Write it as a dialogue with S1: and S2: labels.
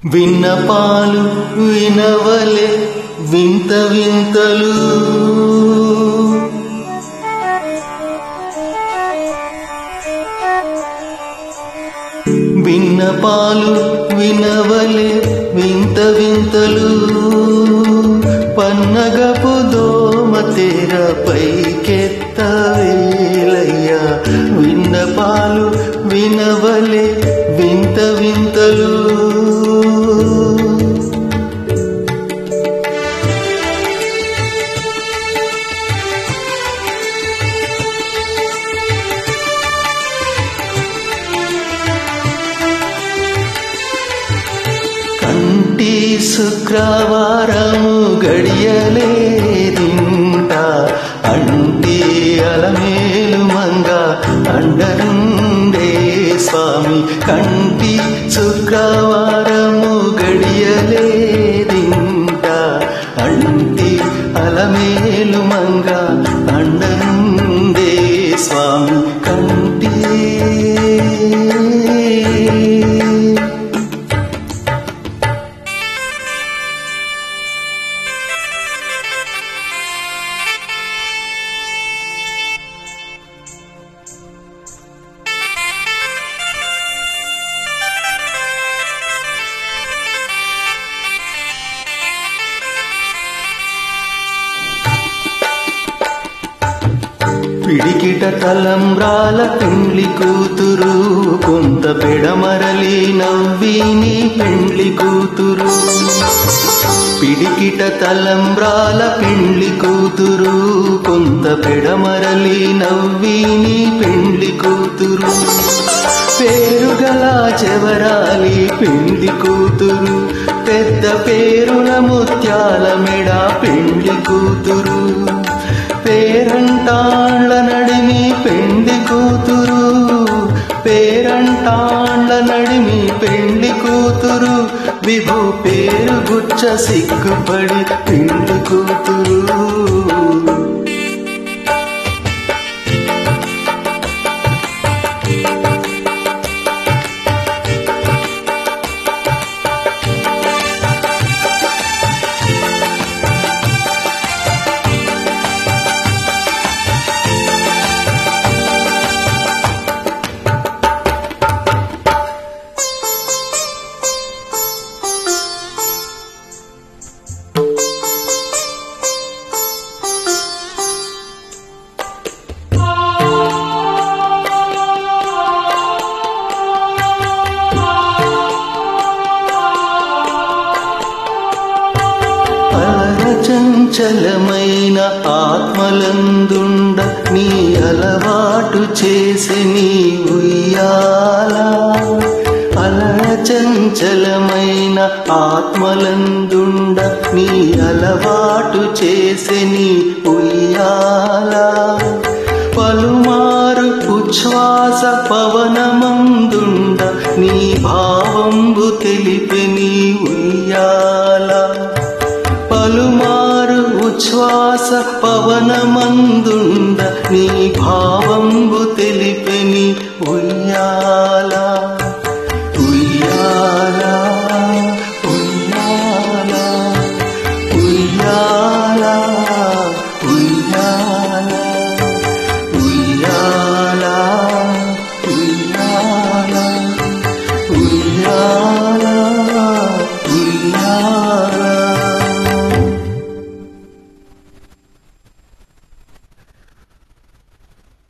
S1: విన్నపాలు వినవలే వింత వింతలు విన్నపాలు వినవలే వింత వింతలు పన్నగపు దోమ తెరపై కెత్తవేలయ్యా విన్నపాలు వినవలే వింత వింతలు కంటి శుక్రవారము గడియలేదింట అంటి అలమేలు మంగ అండరుండే స్వామి కంటి శుక్రవారము గడియలేదింట అంటి అలమేలు మంగ అండరుండే స్వామి కంటి పిడికిట తలంబ్రాల పెండ్లి కూతురు కొంత పెడమరలి నవ్విని పెండ్లి కూతురు పిడికిట తలంబ్రాల పెండ్లి కూతురు కొంత పెడమరలి నవ్విని పెండ్లి కూతురు పేరుగల చెవరాలి పెండ్లి కూతురు పెద్ద పేరుల ముత్యాల మెడ పెండ్లి కూతురు పేరంటాళ్ళ నడిమి పెండి కూతురు పేరంటాళ్ళ నడిమి పెండి కూతురు విభు పేరు గుచ్చ సిగ్గుపడి పెండి కూతురు చంచలమైన ఆత్మలందుండ నీ అలవాటు చేసి నీ ఉయ్యాల అలర చంచలమైన ఆత్మలందుండ నీ అలవాటు చేసి నీ ఉయ్యాల పలుమారు ఉచ్ఛ్వాస పవనమందుండ నీ భావంబు తెలిపి నీ ఉయ్యాల పలుమారు ఉచ్ఛ్వాస పవనమందుండ నీ భావంబు తెలిపెని ఉయ్యా